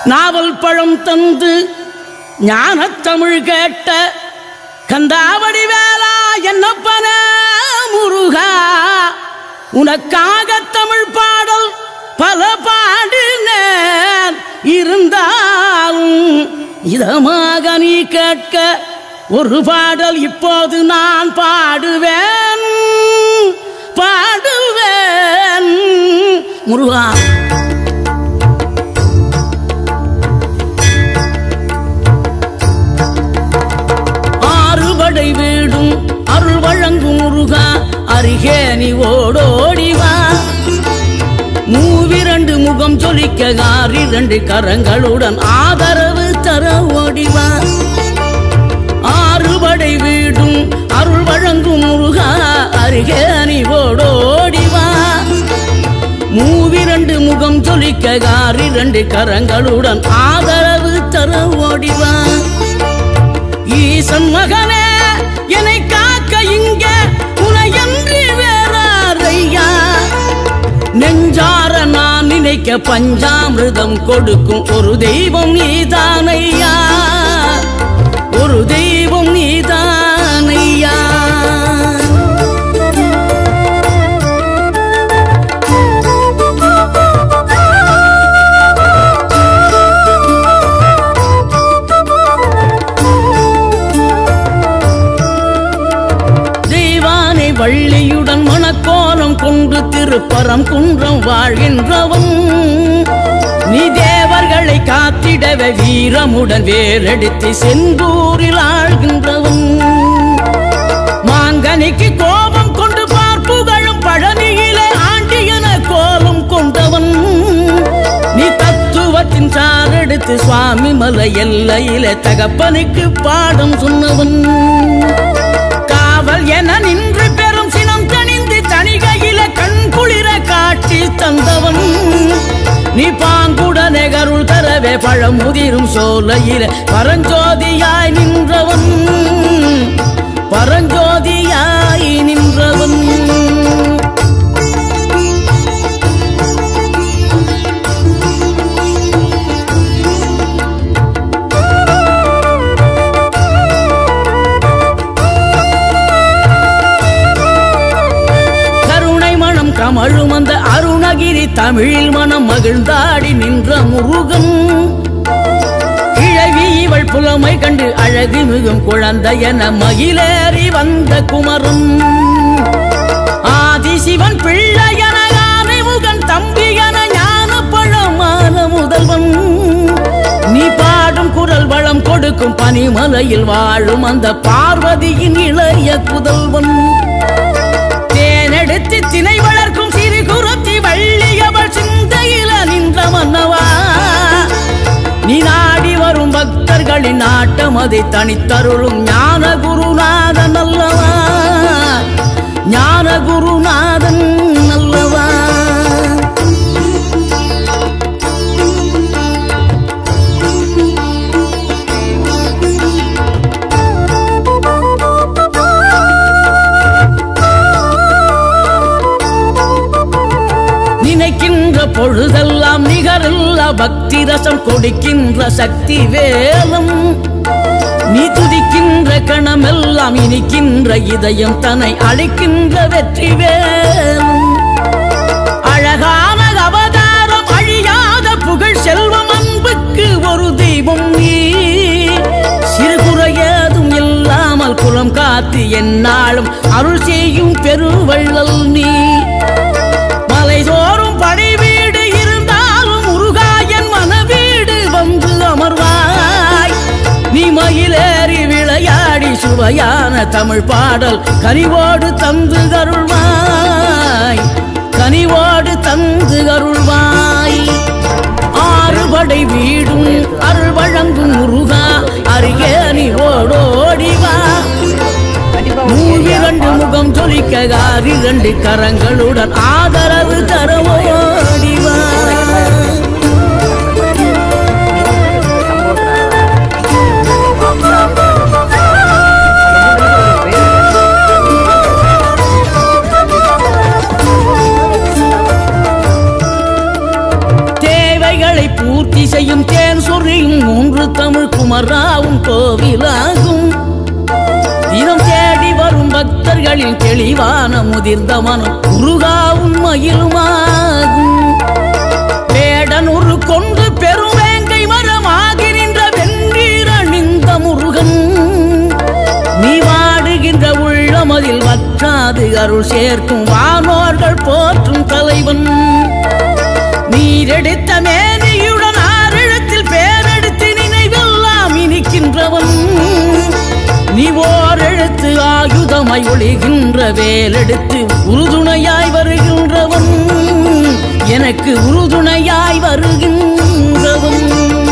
நாவல் பழம் தந்து ஞானத்தமிழ் கேட்ட கந்தாவடி வேளா என்னப்பன முருகா உனக்காக தமிழ் பாடல் பல பாடினேன் இருந்தாலும் இதமாக நீ கேட்க ஒரு பாடல் இப்போது நான் பாடுவேன் பாடுவேன் முருகா ஆறுபடை வீடும் அருள் வழங்கும் முருகா அருகே நீ ஓடோடிவா மூவிரண்டு முகம் ஜொலிக்க ஆறிரண்டு கரங்களுடன் ஆதரவு தர ஓடிவா ஆறுபடை வீடும் அருள் வழங்கும் முருகா அருகே நீ ஓடோடிவா மூவிரண்டு முகம் ஜொலிக்க ஆறிரண்டு கரங்களுடன் ஆதரவு தர ஓடிவா ஈசன் மகனே என்னை காக்க இங்க உனையன்றி வேறாரையா நெஞ்சார நான் நினைக்க பஞ்சாமிர்தம் கொடுக்கும் ஒரு தெய்வம் நீதானையா ஒரு தெய்வம் நீதானையா தெய்வானை வள்ளியுடன் மணக்கோலம் கொண்டு திருப்பரம் குன்றம் வாழ்கின்றவன் நீ தேவர்களை காத்திடவே வீரமுடன் வேலெடுத்து செந்தூரில் ஆழ்கின்றவன் மாங்கனிக்கு கோபம் கொண்டு பார்ப்புகழும் பழனியிலே ஆண்டியன கோலம் கொண்டவன் நீ தத்துவத்தின் சாரெடுத்து சுவாமி மலை எல்லையிலே தகப்பனுக்கு பாடம் சொன்னவன் காவல் என நின்று பெரும் சினம் தணிந்து தணிகையில கண் குளிர காட்சி தந்தவன் நீ பாங்குடனே கருள் தரவே பழம் முதிரும் சோலையில பரஞ்சோதியாய் நின்றவன் பரஞ்சோதியாய் நின்றவன் கருணை மனம் கமழும் அந்த அருணகிரி தமிழில் மனம் மகிழ்ந்தாடி நின்ற முருகன் கிழவி இவள் புலமை கண்டு அழகு மிகும் குழந்தை என மகிழேறி வந்த குமரன் ஆதிசிவன் பிள்ளையன யானை முகன் தம்பியன ஞான பழமான முதல்வன் நீ பாடும் குரல் வளம் கொடுக்கும் பனிமலையில் வாழும் அந்த பார்வதியின் இளைய புதல்வன் தேனெடுத்து திணை வளர்க்கும் சிறு குரத்தி வள்ளியவள் சிந்தையில நின்ற மன்னவா நீ நாடி வரும் பக்தர்களின் நாட்டம் அதை தனித்தருளும் ஞான குருநாதன் அல்லவா ஞான குருநாதன் அல்லவா நினைக்கின்ற பொழுதெல்லாம் நிகரில்லா பக்தி ரசம் கொடுக்கின்ற சக்தி வேலம் நீ துதிக்கின்ற கணமெல்லாம் இனிக்கின்ற இதயம் தன்னை அழிக்கின்ற வெற்றி வேலும் அழகான அவதாரம் அழியாத புகழ் செல்வம் அன்புக்கு ஒரு தெய்வம் நீ சிறுகுறையதும் இல்லாமல் குலம் காத்து எந்நாளும் அருள் செய்யும் பெருவள்ளல் நீ மலை தோறும் படை வீடு இருந்தாலும் முருகாயன் மனவீடு வந்து அமர்வாய் நீ மயிலேறி விளையாடி சுவையான தமிழ் பாடல் கனிவோடு தந்து கருள்வாய் கனிவோடு தந்து கருள்வாய் ஆறுபடை வீடும் அருள் வழங்கும் முருகா அருகே நீ ஓடோடிவா மூவிரண்டு முகம் ஜொலிக்க ஆறிரண்டு கரங்களுடன் ஆதரவு தரவோடிவா தேவைகளை பூர்த்தி செய்யும் தேன் குமராவும் கோவிலாகும் தினம் தேடி வரும் பக்தர்களின் தெளிவான முதிர்ந்த மனம் முருகாவும் மயிலுமாகும் வேடனூறு கொண்டு பெருவேங்கை மரமாகி நின்ற வென்றீர் அணிந்த முருகன் நீ வாடுகின்ற உள்ளமதில் வற்றாது அருள் சேர்க்கும் வானோர்கள் போற்றும் தலைவன் நீரெடுத்த மேனியுடன் ஆறிடத்தில் பேரெடுத்து நினைவெல்லாம் இனிக்கின்றவன் நீ ஓரெழுத்து ஆயுதமாய் ஒளிகின்ற வேலெடுத்து உறுதுணையாய் வருகின்றவன் எனக்கு உறுதுணையாய் வருகின்றவன்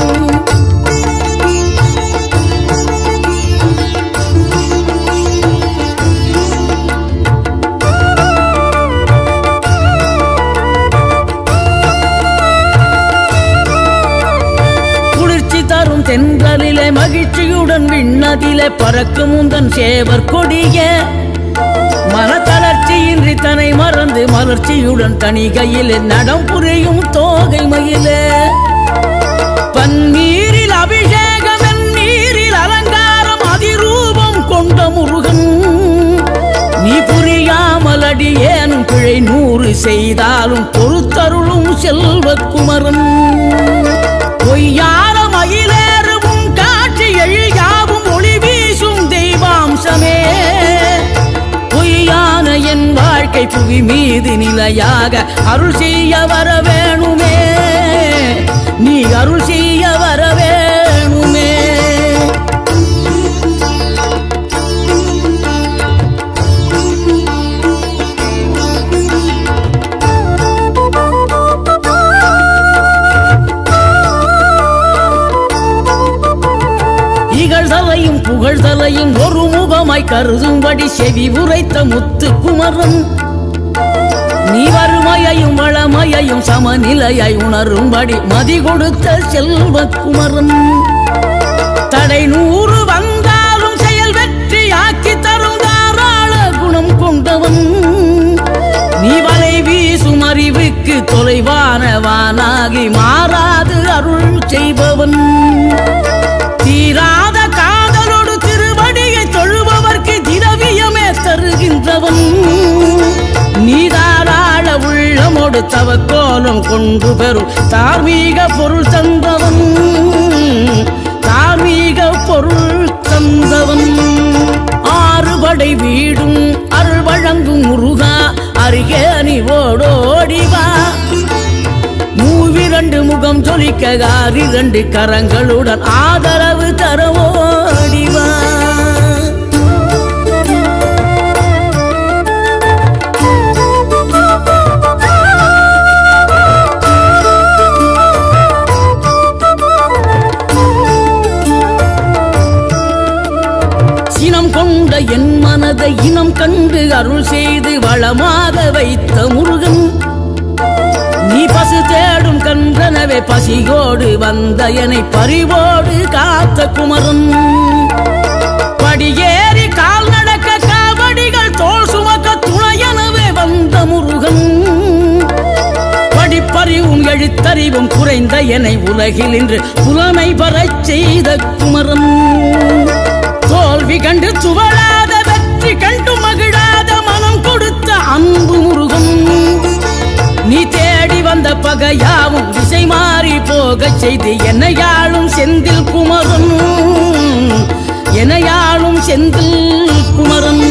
குளிர்ச்சி தரும் தென்றலிலே மகிழ்ச்சியுடன் விண்ணதிலே பறக்கும் உந்தன் சேவர் கொடிய மனத்தளர்ச்சியின்றி தன்னை மறந்து மலர்ச்சியுடன் தனிகையிலே நடம் புரியும் தோகை மயிலே பன்னீரில் அபிஷேகம் நீரில் அலங்காரம் அதிரூபம் கொண்ட முருகன் நீ புரியாமல் அடியேனும் பிழை நூறு செய்தாலும் பொறுத்தருளும் செல்வக்குமரன் பொய்யான மயிலேறும் காட்சி எழியாவும் ஒளி வீசும் தெய்வாம்சமே பொய்யான என் வாழ்க்கை புவி மீது நிலையாக அருள் செய்ய வர வேணுமே நீ அருள் செய்ய வர வேணுமே இகழ்தலையும் புகழ்தலையும் ஒரு முகமாய் கருதும்படி செவி உரைத்த முத்து குமரன் நீ வறுமையையும் வளமையையும் சமநிலையை உணரும்படி மதி கொடுத்த செல்வ குமரன் தடை நூறு வந்தாலும் செயல் வெற்றி ஆக்கி தரும் தாராள குணம் கொண்டவன் நீ வலை வீசும் அறிவுக்கு தொலைவானவானாகி மாறாது அருள் செய்பவன் தீராத காதலோடு திருவடியை தொழுபவர்க்கு திரவியமே தருகின்றவன் நீதாராள உள்ளமோடு தவக்கோலம் கொண்டு பெறும் தார்மீக பொருள் தந்தவன் தார்மீக பொருள் தந்தவன் ஆறுபடை வீடும் அருள் வழங்கும் முருகா அருகே நீ ஓடோடி வா மூவிரண்டு முகம் ஜொலிக்க இரண்டு கரங்களுடன் ஆதரவு தர ஓடி வா சினம் கொண்ட என் மனதை இனம் கண்டு அருள் செய்து வளமாக வைத்த முருகன் நீ பசு தேடும் கன்றனவே பசியோடு வந்த என்னை பறிவோடு காத்த குமரன் படியேறி கால் நடக்க காவடிகள் தோல் சுமக்க துணையனவே வந்த முருகன் படிப்பறிவும் எழுத்தறிவும் குறைந்த என்னை உலகில் இன்று புலமை பெறச் செய்த குமரன் தோல்வி கண்டு துவளாத வெற்றி கண்டு மகிழாத மனம் கொடுத்த அன்பு முருகன் நீ தேடி வந்த பகையாவும் திசை மாறி போகச் செய்து என்னையாளும் செந்தில் குமரன் என்னையாளும் செந்தில் குமரன்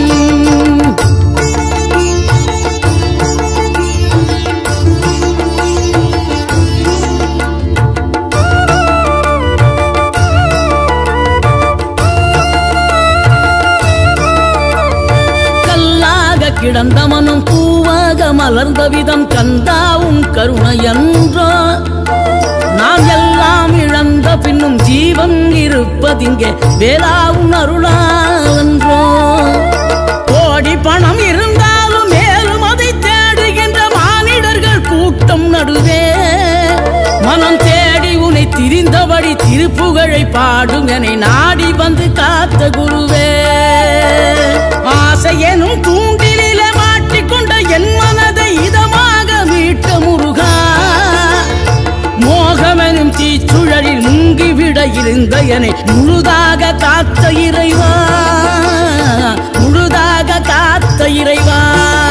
கல்லாக கிடந்த மனம் பூவாக மலர்ந்த விதம் கந்தாவும் கருணையன்றோ நாம் எல்லாம் இழந்த பின்னும் ஜீவன் இருப்பதிங்கே வேளாவும் அருளாவென்றோ கோடி பணம் இருந்தாலும் மேலும் அதை தேடுகின்ற மானிடர்கள் கூட்டம் நடுவே மனம் தேடி உன்னை திரிந்தபடி திருப்புகழை பாடும் என்னை நாடி வந்து காத்த குருவே ஆசை எனும் தூண்டிலே மாட்டிக்கொண்ட என் மனதை இதமாக மீட்ட முருகா மோகமெனும் தீச்சுழலில் முங்கிவிட இருந்த என்னை முழுதாக காத்த இறைவா முழுதாக காத்த இறைவா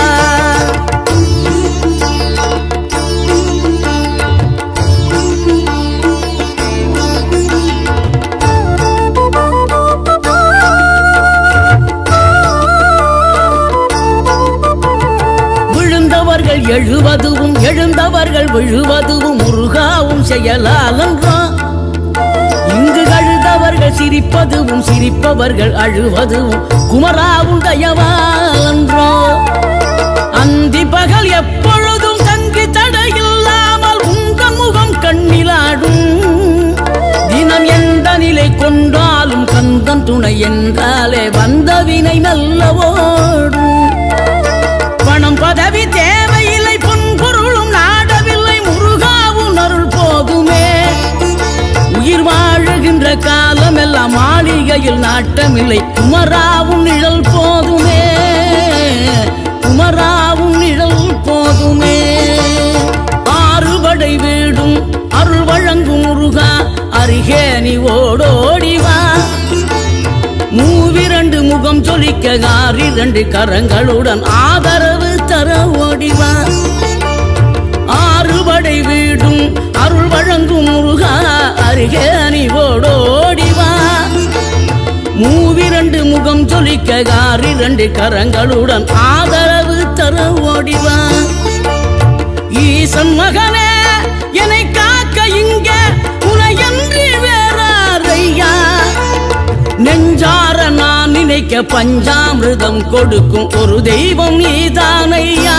விழுந்தவர்கள் எழுவதுவும் எழுந்தவர்கள் விழுவதுவும் முருகாவும் செயலாலன்றான் இங்கு அழுதவர்கள் சிரிப்பதுவும் சிரிப்பவர்கள் அழுவதுவும் குமராவும் தயவாலன்றோ அந்தி பகல் எப்பொழுதும் தங்கி தடையில்லாமல் உங்கள் முகம் கண்ணிலாடும் தினம் எந்த நிலை கொண்டாலும் கந்தன் துணை என்றாலே வந்த வினை நல்ல ஓடும் பணம் பதவி தேவையில்லை பொன்பொருளும் நாடவில்லை முருகாவும் அருள் போதுமே உயிர் வாழுகின்ற காலம் எல்லாம் மாளிகையில் நாட்டமில்லை குமராவும் நிழல் போதுமே குமராவும் நிழல் போதுமே ஆறுபடை வீடும் அருள் வழங்கும் முருகா அருகே நீ ஓடோடி வா மூவிரண்டு முகம் சொலிக்க ஆறிரண்டு கரங்களுடன் ஆதரவு தர ஓடிவா ஆறுபடை வீடும் அருள் வழங்கும் முருகா அருகே அணிவோடோடிவா மூவிரண்டு முகம் சொலிக்க ஆறிரண்டு கரங்களுடன் ஆதரவு தர ஓடிவா ஈசன் மகனே என்னை காக்க இங்க உனையன்றி வேறாரையா நெஞ்சார நான் நினைக்க பஞ்சாமிர்தம் கொடுக்கும் ஒரு தெய்வம் நீதானையா